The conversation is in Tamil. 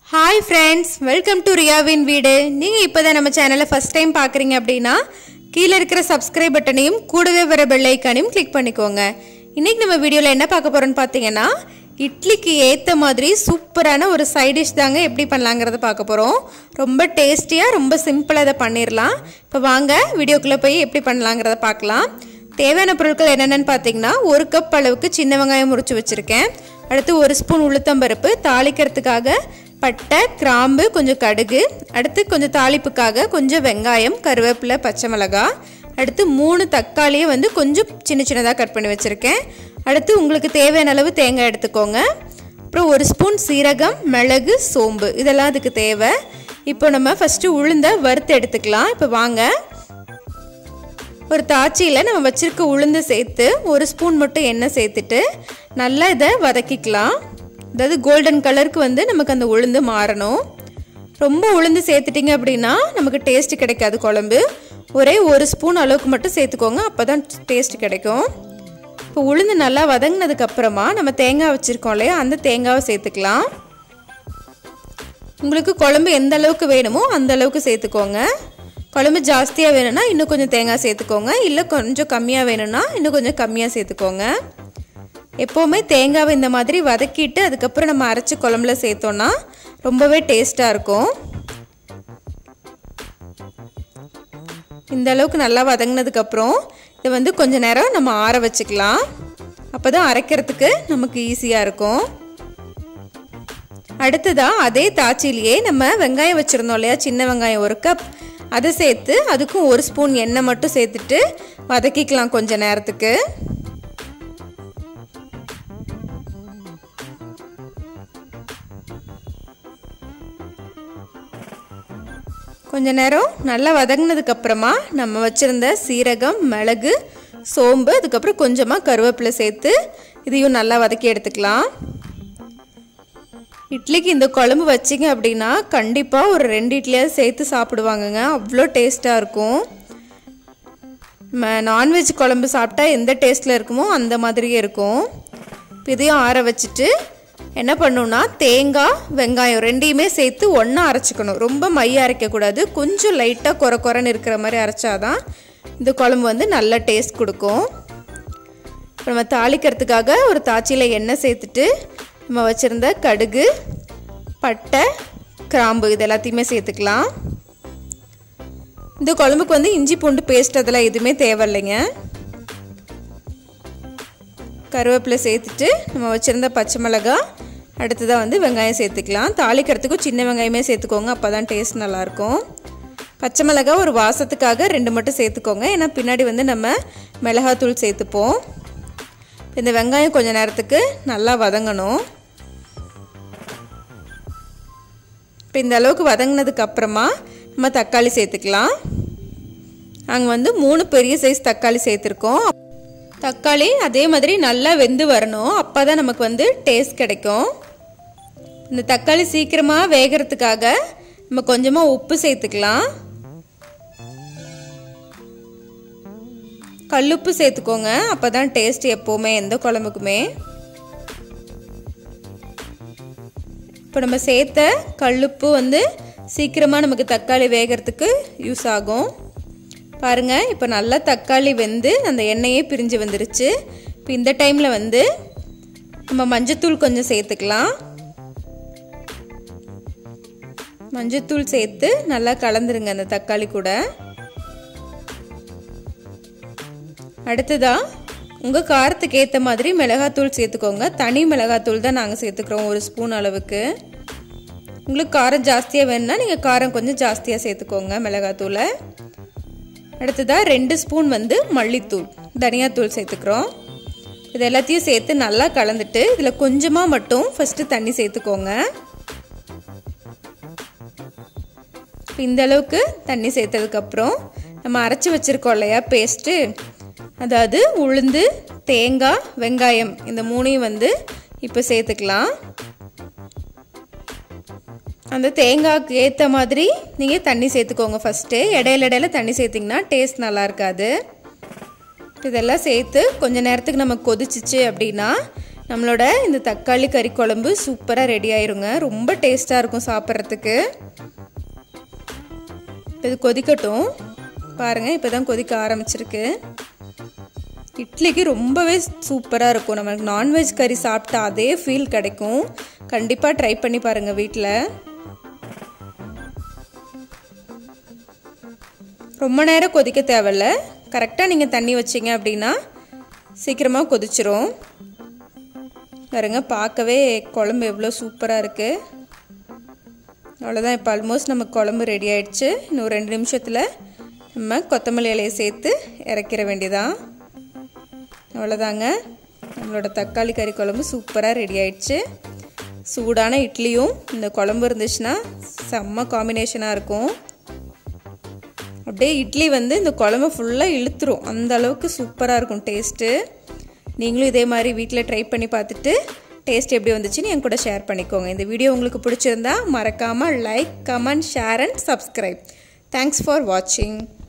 ஹாய் ஃப்ரெண்ட்ஸ் வெல்கம் டு ரியாவின் வீடு நீங்கள் இப்போ தான் நம்ம சேனலை ஃபஸ்ட் டைம் பார்க்குறீங்க அப்படின்னா கீழே இருக்கிற சப்ஸ்கிரைப் பட்டனையும் கூடவே வர பெல் ஐக்கானையும் கிளிக் பண்ணிக்கோங்க இன்றைக்கி நம்ம வீடியோவில் என்ன பார்க்க போகிறோம்னு பார்த்தீங்கன்னா இட்லிக்கு ஏற்ற மாதிரி சூப்பரான ஒரு சைட் டிஷ் தாங்க எப்படி பண்ணலாங்கிறத பார்க்க போகிறோம் ரொம்ப டேஸ்டியாக ரொம்ப சிம்பிளாக இதை பண்ணிடலாம் இப்போ வாங்க வீடியோக்குள்ளே போய் எப்படி பண்ணலாங்கிறத பார்க்கலாம் தேவையான பொருட்கள் என்னென்னு பார்த்தீங்கன்னா ஒரு கப் அளவுக்கு சின்ன வெங்காயம் முறிச்சு வச்சுருக்கேன் அடுத்து ஒரு ஸ்பூன் உளுத்தம்பருப்பு தாளிக்கிறதுக்காக பட்டை கிராம்பு கொஞ்சம் கடுகு அடுத்து கொஞ்சம் தாளிப்புக்காக கொஞ்சம் வெங்காயம் கருவேப்பிலை பச்சை மிளகாய் அடுத்து மூணு தக்காளியை வந்து கொஞ்சம் சின்ன சின்னதாக கட் பண்ணி வச்சுருக்கேன் அடுத்து உங்களுக்கு தேவையான அளவு தேங்காய் எடுத்துக்கோங்க அப்புறம் ஒரு ஸ்பூன் சீரகம் மிளகு சோம்பு இதெல்லாம் அதுக்கு தேவை இப்போ நம்ம ஃபஸ்ட்டு உளுந்த வறுத்து எடுத்துக்கலாம் இப்போ வாங்க ஒரு தாச்சியில் நம்ம வச்சுருக்க உளுந்து சேர்த்து ஒரு ஸ்பூன் மட்டும் எண்ணெய் சேர்த்துட்டு நல்லா இதை வதக்கிக்கலாம் அதாவது கோல்டன் கலருக்கு வந்து நமக்கு அந்த உளுந்து மாறணும் ரொம்ப உளுந்து சேர்த்துட்டிங்க அப்படின்னா நமக்கு டேஸ்ட் கிடைக்காது குழம்பு ஒரே ஒரு ஸ்பூன் அளவுக்கு மட்டும் சேர்த்துக்கோங்க அப்போ தான் டேஸ்ட் கிடைக்கும் இப்போ உளுந்து நல்லா வதங்கினதுக்கப்புறமா நம்ம தேங்காய் வச்சுருக்கோம் இல்லையா அந்த தேங்காவை சேர்த்துக்கலாம் உங்களுக்கு குழம்பு எந்த அளவுக்கு வேணுமோ அந்த அளவுக்கு சேர்த்துக்கோங்க குழம்பு ஜாஸ்தியாக வேணும்னா இன்னும் கொஞ்சம் தேங்காய் சேர்த்துக்கோங்க இல்லை கொஞ்சம் கம்மியாக வேணும்னா இன்னும் கொஞ்சம் கம்மியாக சேர்த்துக்கோங்க எப்போவுமே தேங்காவை இந்த மாதிரி வதக்கிட்டு அதுக்கப்புறம் நம்ம அரைச்சி குழம்புல சேர்த்தோன்னா ரொம்பவே டேஸ்ட்டாக இருக்கும் இந்த அளவுக்கு நல்லா வதங்கினதுக்கப்புறம் இதை வந்து கொஞ்ச நேரம் நம்ம ஆற வச்சுக்கலாம் அப்போ தான் அரைக்கிறதுக்கு நமக்கு ஈஸியாக இருக்கும் அடுத்ததாக அதே தாச்சிலேயே நம்ம வெங்காயம் வச்சுருந்தோம் இல்லையா சின்ன வெங்காயம் ஒரு கப் அதை சேர்த்து அதுக்கும் ஒரு ஸ்பூன் எண்ணெய் மட்டும் சேர்த்துட்டு வதக்கிக்கலாம் கொஞ்ச நேரத்துக்கு கொஞ்ச நேரம் நல்லா வதங்கினதுக்கப்புறமா நம்ம வச்சுருந்த சீரகம் மிளகு சோம்பு அதுக்கப்புறம் கொஞ்சமாக கருவேப்பிலை சேர்த்து இதையும் நல்லா வதக்கி எடுத்துக்கலாம் இட்லிக்கு இந்த குழம்பு வச்சிங்க அப்படின்னா கண்டிப்பாக ஒரு ரெண்டு இட்லியாவது சேர்த்து சாப்பிடுவாங்கங்க அவ்வளோ டேஸ்ட்டாக இருக்கும் நம்ம நான்வெஜ் குழம்பு சாப்பிட்டா எந்த டேஸ்ட்டில் இருக்குமோ அந்த மாதிரியே இருக்கும் இப்போ இதையும் ஆற வச்சுட்டு என்ன பண்ணணும்னா தேங்காய் வெங்காயம் ரெண்டையுமே சேர்த்து ஒன்றா அரைச்சிக்கணும் ரொம்ப மைய அரைக்கக்கூடாது கொஞ்சம் லைட்டாக குறை குறைன்னு இருக்கிற மாதிரி அரைச்சாதான் இந்த குழம்பு வந்து நல்ல டேஸ்ட் கொடுக்கும் இப்போ நம்ம தாளிக்கிறதுக்காக ஒரு தாச்சியில் எண்ணெய் சேர்த்துட்டு நம்ம வச்சுருந்த கடுகு பட்டை கிராம்பு இது எல்லாத்தையுமே சேர்த்துக்கலாம் இந்த குழம்புக்கு வந்து இஞ்சி பூண்டு பேஸ்ட் அதெல்லாம் எதுவுமே தேவையில்லைங்க கருவேப்பிலை சேர்த்துட்டு நம்ம வச்சுருந்த பச்சை மிளகா அடுத்ததாக வந்து வெங்காயம் சேர்த்துக்கலாம் தாளிக்கிறதுக்கும் சின்ன வெங்காயமே சேர்த்துக்கோங்க அப்போ தான் டேஸ்ட் நல்லாயிருக்கும் பச்சை மிளகா ஒரு வாசத்துக்காக ரெண்டு மட்டும் சேர்த்துக்கோங்க ஏன்னா பின்னாடி வந்து நம்ம மிளகாத்தூள் சேர்த்துப்போம் இந்த வெங்காயம் கொஞ்சம் நேரத்துக்கு நல்லா வதங்கணும் இப்போ இந்த அளவுக்கு வதங்கினதுக்கு அப்புறமா நம்ம தக்காளி சேர்த்துக்கலாம் நாங்கள் வந்து மூணு பெரிய சைஸ் தக்காளி சேர்த்துருக்கோம் தக்காளி அதே மாதிரி நல்லா வெந்து வரணும் அப்போ தான் நமக்கு வந்து டேஸ்ட் கிடைக்கும் இந்த தக்காளி சீக்கிரமாக வேகிறதுக்காக நம்ம கொஞ்சமாக உப்பு சேர்த்துக்கலாம் கல்லுப்பு சேர்த்துக்கோங்க அப்போ தான் டேஸ்ட் எப்போவுமே எந்த குழம்புக்குமே இப்போ நம்ம சேர்த்த கல்லுப்பு வந்து சீக்கிரமாக நமக்கு தக்காளி வேகிறதுக்கு யூஸ் ஆகும் பாருங்கள் இப்போ நல்லா தக்காளி வெந்து அந்த எண்ணெயே பிரிஞ்சு வந்துருச்சு இப்போ இந்த டைமில் வந்து நம்ம மஞ்சத்தூள் கொஞ்சம் சேர்த்துக்கலாம் மஞ்சத்தூள் சேர்த்து நல்லா கலந்துருங்க அந்த தக்காளி கூட அடுத்ததாக உங்கள் காரத்துக்கு ஏற்ற மாதிரி மிளகாத்தூள் சேர்த்துக்கோங்க தனி மிளகாத்தூள் தான் நாங்கள் சேர்த்துக்கிறோம் ஒரு ஸ்பூன் அளவுக்கு உங்களுக்கு காரம் ஜாஸ்தியாக வேணும்னா நீங்கள் காரம் கொஞ்சம் ஜாஸ்தியாக சேர்த்துக்கோங்க மிளகாத்தூளை அடுத்ததாக ரெண்டு ஸ்பூன் வந்து மல்லித்தூள் தனியாத்தூள் சேர்த்துக்கிறோம் இது எல்லாத்தையும் சேர்த்து நல்லா கலந்துட்டு இதில் கொஞ்சமாக மட்டும் ஃபஸ்ட்டு தண்ணி சேர்த்துக்கோங்க இந்த அளவுக்கு தண்ணி சேர்த்ததுக்கப்புறம் நம்ம அரைச்சி வச்சுருக்கோம் இல்லையா பேஸ்ட்டு அதாவது உளுந்து தேங்காய் வெங்காயம் இந்த மூணையும் வந்து இப்போ சேர்த்துக்கலாம் அந்த தேங்காய்க்கு ஏற்ற மாதிரி நீங்கள் தண்ணி சேர்த்துக்கோங்க ஃபஸ்ட்டு இடையில இடையில தண்ணி சேர்த்திங்கன்னா டேஸ்ட் நல்லா இருக்காது இதெல்லாம் சேர்த்து கொஞ்ச நேரத்துக்கு நம்ம கொதிச்சிச்சு அப்படின்னா நம்மளோட இந்த தக்காளி கறி குழம்பு சூப்பராக ரெடி ஆயிருங்க ரொம்ப டேஸ்ட்டாக இருக்கும் சாப்பிட்றதுக்கு இப்போ இது கொதிக்கட்டும் பாருங்கள் இப்போ தான் கொதிக்க ஆரம்பிச்சிருக்கு இட்லிக்கு ரொம்பவே சூப்பராக இருக்கும் நம்மளுக்கு நான்வெஜ் கறி சாப்பிட்டா அதே ஃபீல் கிடைக்கும் கண்டிப்பாக ட்ரை பண்ணி பாருங்கள் வீட்டில் ரொம்ப நேரம் கொதிக்க தேவையில்ல கரெக்டாக நீங்கள் தண்ணி வச்சிங்க அப்படின்னா சீக்கிரமாக கொதிச்சிரும் பாருங்க பார்க்கவே குழம்பு எவ்வளோ சூப்பராக இருக்குது அவ்வளோதான் இப்போ ஆல்மோஸ்ட் நம்ம குழம்பு ரெடி ஆயிடுச்சு இன்னும் ரெண்டு நிமிஷத்தில் நம்ம கொத்தமல்லி இலையை சேர்த்து இறக்கிற வேண்டியதான் அவ்வளோதாங்க நம்மளோட தக்காளி கறி குழம்பு சூப்பராக ரெடி ஆயிடுச்சு சூடான இட்லியும் இந்த குழம்பு இருந்துச்சுன்னா செம்ம காம்பினேஷனாக இருக்கும் அப்படியே இட்லி வந்து இந்த குழம்பு ஃபுல்லாக இழுத்துரும் அந்த அளவுக்கு சூப்பராக இருக்கும் டேஸ்ட்டு நீங்களும் இதே மாதிரி வீட்டில் ட்ரை பண்ணி பார்த்துட்டு டேஸ்ட் எப்படி வந்துச்சுன்னு என் கூட ஷேர் பண்ணிக்கோங்க இந்த வீடியோ உங்களுக்கு பிடிச்சிருந்தா மறக்காமல் like comment share and subscribe thanks for வாட்சிங்